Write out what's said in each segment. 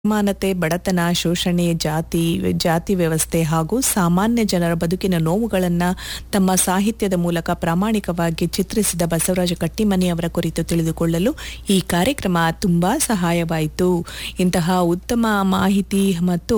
ಅಸಮಾನತೆ ಬಡತನ ಶೋಷಣೆ ಜಾತಿ ಜಾತಿ ವ್ಯವಸ್ಥೆ ಹಾಗೂ ಸಾಮಾನ್ಯ ಜನರ ಬದುಕಿನ ನೋವುಗಳನ್ನು ತಮ್ಮ ಸಾಹಿತ್ಯದ ಮೂಲಕ ಪ್ರಾಮಾಣಿಕವಾಗಿ ಚಿತ್ರಿಸಿದ ಬಸವರಾಜ ಕಟ್ಟಿಮನಿ ಅವರ ಕುರಿತು ತಿಳಿದುಕೊಳ್ಳಲು ಈ ಕಾರ್ಯಕ್ರಮ ತುಂಬಾ ಸಹಾಯವಾಯಿತು ಇಂತಹ ಉತ್ತಮ ಮಾಹಿತಿ ಮತ್ತು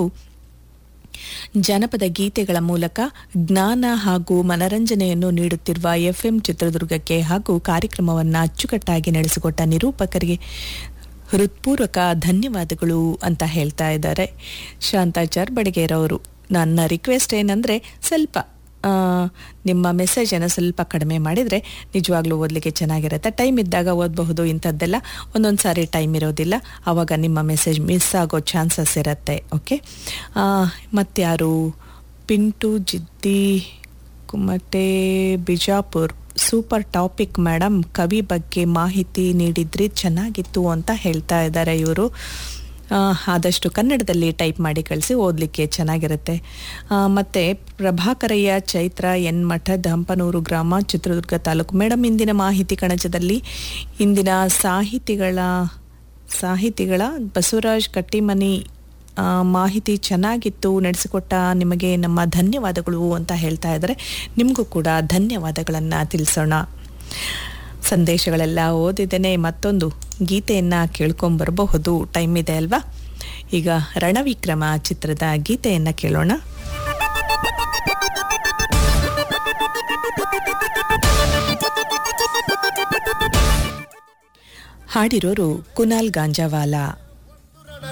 ಜನಪದ ಗೀತೆಗಳ ಮೂಲಕ ಜ್ಞಾನ ಹಾಗೂ ಮನರಂಜನೆಯನ್ನು ನೀಡುತ್ತಿರುವ ಎಫ್ಎಂ ಚಿತ್ರದುರ್ಗಕ್ಕೆ ಹಾಗೂ ಕಾರ್ಯಕ್ರಮವನ್ನು ಅಚ್ಚುಕಟ್ಟಾಗಿ ನಡೆಸಿಕೊಟ್ಟ ನಿರೂಪಕರಿಗೆ ಹೃತ್ಪೂರ್ವಕ ಧನ್ಯವಾದಗಳು ಅಂತ ಹೇಳ್ತಾ ಇದ್ದಾರೆ ಶಾಂತಾಚಾರ್ ಬಡಿಗೇರವರು ನನ್ನ ರಿಕ್ವೆಸ್ಟ್ ಏನಂದರೆ ಸ್ವಲ್ಪ ಆ, ನಿಮ್ಮ ಮೆಸೇಜನ್ನು ಸ್ವಲ್ಪ ಕಡಿಮೆ ಮಾಡಿದರೆ ನಿಜವಾಗ್ಲೂ ಓದಲಿಕ್ಕೆ ಚೆನ್ನಾಗಿರುತ್ತೆ ಟೈಮ್ ಇದ್ದಾಗ ಓದಬಹುದು ಇಂಥದ್ದೆಲ್ಲ ಒಂದೊಂದು ಸಾರಿ ಟೈಮ್ ಇರೋದಿಲ್ಲ ಆವಾಗ ನಿಮ್ಮ ಮೆಸೇಜ್ ಮಿಸ್ ಆಗೋ ಚಾನ್ಸಸ್ ಇರುತ್ತೆ ಓಕೆ ಮತ್ತಾರು Pintu Jiddi Kumate Bijapur super topic madam ಕವಿ ಬಗ್ಗೆ ಮಾಹಿತಿ ನೀಡಿದ್ರಿ ಚೆನ್ನಾಗಿತ್ತು ಅಂತ ಹೇಳ್ತಾ ಇದ್ದಾರೆ ಇವರು ಆದಷ್ಟು ಕನ್ನಡದಲ್ಲಿ ಟೈಪ್ ಮಾಡಿ ಕಳಿಸಿ ಓದಲಿಕ್ಕೆ ಚೆನ್ನಾಗಿರುತ್ತೆ ಆ, ಮತ್ತೆ ಪ್ರಭಾಕರಯ್ಯ ಚೈತ್ರ ಎನ್ ಮಠದ ಹಂಪನೂರು ಗ್ರಾಮ ಚಿತ್ರದುರ್ಗ ತಾಲೂಕು ಮೇಡಮ್ ಇಂದಿನ ಮಾಹಿತಿ ಕಣಜದಲ್ಲಿ ಇಂದಿನ ಸಾಹಿತಿಗಳ ಸಾಹಿತಿಗಳ ಬಸವರಾಜ್ ಕಟ್ಟಿಮನಿ ಆ, ಮಾಹಿತಿ ಚೆನ್ನಾಗಿತ್ತು ನಡೆಸಿಕೊಟ್ಟ ನಿಮಗೆ ನಮ್ಮ ಧನ್ಯವಾದಗಳು ಅಂತ ಹೇಳ್ತಾ ಇದ್ದಾರೆ ನಿಮಗೂ ಕೂಡ ಧನ್ಯವಾದಗಳನ್ನು ತಿಳಿಸೋಣ ಸಂದೇಶಗಳೆಲ್ಲ ಓದಿದ್ದೇನೆ ಮತ್ತೊಂದು ಗೀತೆಯನ್ನು ಕೇಳ್ಕೊಂಬರಬಹುದು ಟೈಮ್ ಇದೆ ಅಲ್ವಾ ಈಗ ರಣವಿಕ್ರಮ ಚಿತ್ರದ ಗೀತೆಯನ್ನು ಕೇಳೋಣ ಹಾಡಿರೋರು ಕುನಾಲ್ ಗಾಂಜಾವಾಲಾ